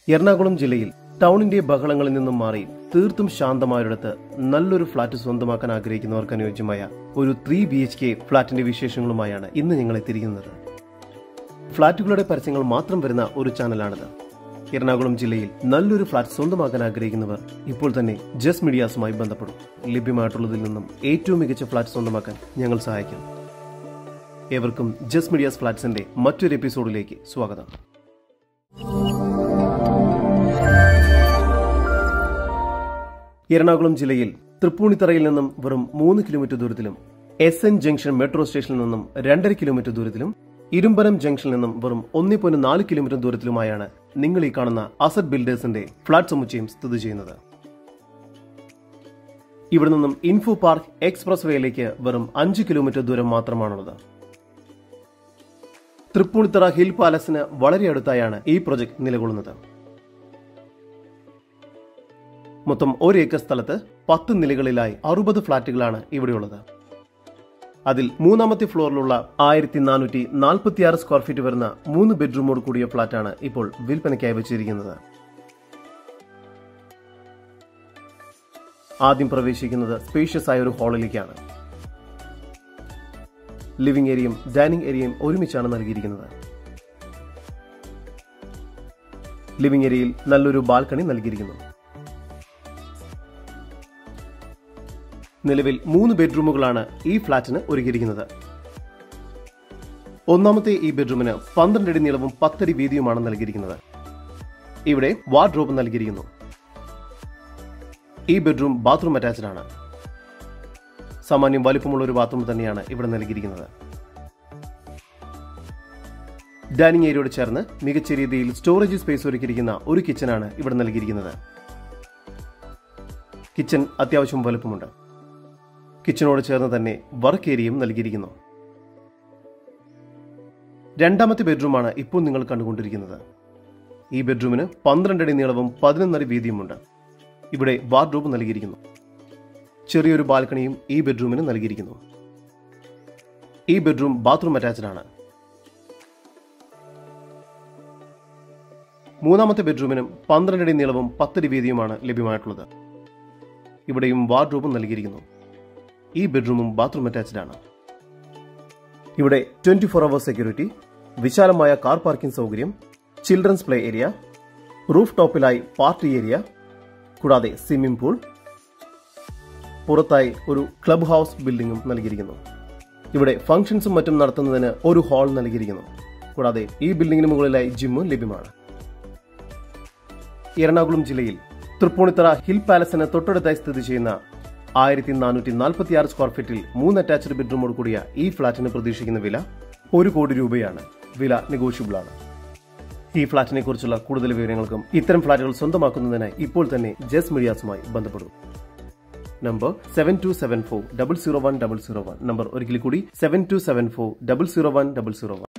എറണാകുളം ജില്ലയിൽ ടൗണിന്റെ ബഹളങ്ങളിൽ നിന്നും മാറി തീർത്തും ശാന്തമായൊരിടത്ത് നല്ലൊരു ഫ്ളാറ്റ് സ്വന്തമാക്കാൻ ആഗ്രഹിക്കുന്നവർക്ക് അനുയോജ്യമായ ഒരു ത്രീ ബി എച്ച് കെ ഫ്ളാറ്റിന്റെ വിശേഷങ്ങളുമായാണ് ഇന്ന് ഞങ്ങൾ എത്തിയിരിക്കുന്നത് ഫ്ളാറ്റുകളുടെ പരസ്യങ്ങൾ മാത്രം വരുന്ന ഒരു ചാനലാണിത് എറണാകുളം ജില്ലയിൽ നല്ലൊരു ഫ്ളാറ്റ് സ്വന്തമാക്കാൻ ആഗ്രഹിക്കുന്നവർ ഇപ്പോൾ തന്നെ ജസ് മീഡിയാസുമായി ബന്ധപ്പെടും ലഭ്യമായിട്ടുള്ളതിൽ നിന്നും ഏറ്റവും മികച്ച ഫ്ളാറ്റ് സ്വന്തമാക്കാൻ ഞങ്ങൾ സഹായിക്കും ഏവർക്കും ജസ് മീഡിയാസ് ഫ്ളാറ്റ്സിന്റെ മറ്റൊരു എപ്പിസോഡിലേക്ക് സ്വാഗതം എറണാകുളം ജില്ലയിൽ തൃപ്പൂണിത്തറയിൽ നിന്നും വെറും മൂന്ന് കിലോമീറ്റർ ദൂരത്തിലും എസ് എൻ ജംഗ്ഷൻ മെട്രോ സ്റ്റേഷനിൽ നിന്നും രണ്ടര കിലോമീറ്റർ ദൂരത്തിലും ഇരുമ്പനം ജംഗ്ഷനിൽ നിന്നും വെറും ഒന്നേ പോയിന്റ് നാല് കിലോമീറ്റർ ദൂരത്തിലുമായാണ് നിങ്ങൾ ഈ കാണുന്ന അസറ്റ് ബിൽഡേഴ്സിന്റെ ഫ്ളാറ്റ് സമുച്ചയം സ്ഥിതി ചെയ്യുന്നത് ഇവിടെ നിന്നും ഇൻഫോ പാർക്ക് എക്സ്പ്രസ് വേയിലേക്ക് വെറും അഞ്ച് കിലോമീറ്റർ ദൂരം മാത്രമാണുള്ളത് തൃപ്പൂണിത്തറ ഹിൽ പാലസിന് വളരെ അടുത്തായാണ് ഈ പ്രൊജക്ട് നിലകൊള്ളുന്നത് മൊത്തം ഒരു ഏക്കർ സ്ഥലത്ത് പത്ത് നിലകളിലായി അറുപത് ഫ്ളാറ്റുകളാണ് ഇവിടെയുള്ളത് അതിൽ മൂന്നാമത്തെ ഫ്ലോറിലുള്ള ആയിരത്തി നാനൂറ്റി നാൽപ്പത്തിയാറ് സ്ക്വയർ ഫീറ്റ് വരുന്ന മൂന്ന് ബെഡ്റൂമോട് കൂടിയ ഫ്ളാറ്റാണ് ഇപ്പോൾ വിൽപ്പനയ്ക്കായി വെച്ചിരിക്കുന്നത് ആദ്യം പ്രവേശിക്കുന്നത് സ്പേഷ്യസ് ആയ ഒരു ഹാളിലേക്കാണ് ലിവിംഗ് ഏരിയയും ഡൈനിങ് ഏരിയയും ഒരുമിച്ചാണ് നൽകിയിരിക്കുന്നത് ലിവിംഗ് ഏരിയയിൽ നല്ലൊരു ബാൽക്കണി നൽകിയിരിക്കുന്നു നിലവിൽ മൂന്ന് ബെഡ്റൂമുകളാണ് ഈ ഫ്ളാറ്റിന് ഒരുക്കിയിരിക്കുന്നത് ഒന്നാമത്തെ ഈ ബെഡ്റൂമിന് പന്ത്രണ്ട് അടി നീളവും പത്തടി വീതിയുമാണ് നൽകിയിരിക്കുന്നത് ഇവിടെ വാർഡ്രോബ് നൽകിയിരിക്കുന്നു ഈ ബെഡ്റൂം ബാത്റൂം അറ്റാച്ച്ഡ് ആണ് സാമാന്യം വലിപ്പമുള്ള ഒരു ബാത്റൂം തന്നെയാണ് ഇവിടെ നൽകിയിരിക്കുന്നത് ഡൈനിങ് ഏരിയയോട് ചേർന്ന് മികച്ച രീതിയിൽ സ്റ്റോറേജ് സ്പേസ് ഒരുക്കിയിരിക്കുന്ന ഒരു കിച്ചനാണ് ഇവിടെ നൽകിയിരിക്കുന്നത് കിച്ചൺ അത്യാവശ്യം വലുപ്പമുണ്ട് കിച്ചണോട് ചേർന്ന് തന്നെ വർക്ക് ഏരിയയും നൽകിയിരിക്കുന്നു രണ്ടാമത്തെ ബെഡ്റൂമാണ് ഇപ്പോൾ നിങ്ങൾ കണ്ടുകൊണ്ടിരിക്കുന്നത് ഈ ബെഡ്റൂമിന് പന്ത്രണ്ട് അടി നീളവും പതിനൊന്നടി വീതിയുമുണ്ട് ഇവിടെ വാർഡ്രോബ് നൽകിയിരിക്കുന്നു ചെറിയൊരു ബാൽക്കണിയും ഈ ബെഡ്റൂമിന് നൽകിയിരിക്കുന്നു ഈ ബെഡ്റൂം ബാത്റൂം അറ്റാച്ച്ഡ് ആണ് മൂന്നാമത്തെ ബെഡ്റൂമിനും പന്ത്രണ്ട് അടി നീളവും പത്തടി വീതിയുമാണ് ലഭ്യമായിട്ടുള്ളത് ഇവിടെയും വാർഡ്രോബും നൽകിയിരിക്കുന്നു ഈ ബെഡ്റൂമും ബാത്റൂം അറ്റാച്ച്ഡ് ആണ് ഇവിടെ ട്വന്റി ഫോർ അവർ സെക്യൂരിറ്റി വിശാലമായ കാർ പാർക്കിംഗ് സൗകര്യം ചിൽഡ്രൻസ് പ്ലേ ഏരിയ റൂഫ് ടോപ്പിലായി പാർട്ടി ഏരിയ കൂടാതെ സ്വിമ്മിംഗ് പൂൾ പുറത്തായി ഒരു ക്ലബ് ഹൗസ് ബിൽഡിംഗും നൽകിയിരിക്കുന്നു ഇവിടെ ഫംഗ്ഷൻസും മറ്റും നടത്തുന്നതിന് ഒരു ഹാൾ നൽകിയിരിക്കുന്നു കൂടാതെ ഈ ബിൽഡിംഗിന് മുകളിലായി ജിമ്മും ലഭ്യമാണ് എറണാകുളം ജില്ലയിൽ തൃപ്പൂണിത്തറ ഹിൽ പാലസിന് തൊട്ടടുത്തായി സ്ഥിതി ചെയ്യുന്ന ആയിരത്തി നാനൂറ്റി നാൽപ്പത്തി ആറ് സ്ക്വയർ ഫീറ്റിൽ മൂന്ന് അറ്റാച്ച്ഡ് ബെഡ്റൂമോട് കൂടിയ ഈ ഫ്ളാറ്റിന് പ്രതീക്ഷിക്കുന്ന വില ഒരു കോടി രൂപയാണ് വില നെഗോഷ്യബിൾ ആണ് ഈ ഫ്ളാറ്റിനെ കുറിച്ചുള്ള കൂടുതൽ വിവരങ്ങൾക്കും ഇത്തരം ഫ്ളാറ്റുകൾ സ്വന്തമാക്കുന്നതിന് ഇപ്പോൾ തന്നെ ജസ് മീഡിയാസുമായി ബന്ധപ്പെടും number seven two seven four double zero one double zero one number ഒരിക്കൽ കൂടി seven two seven four double zero one double zero one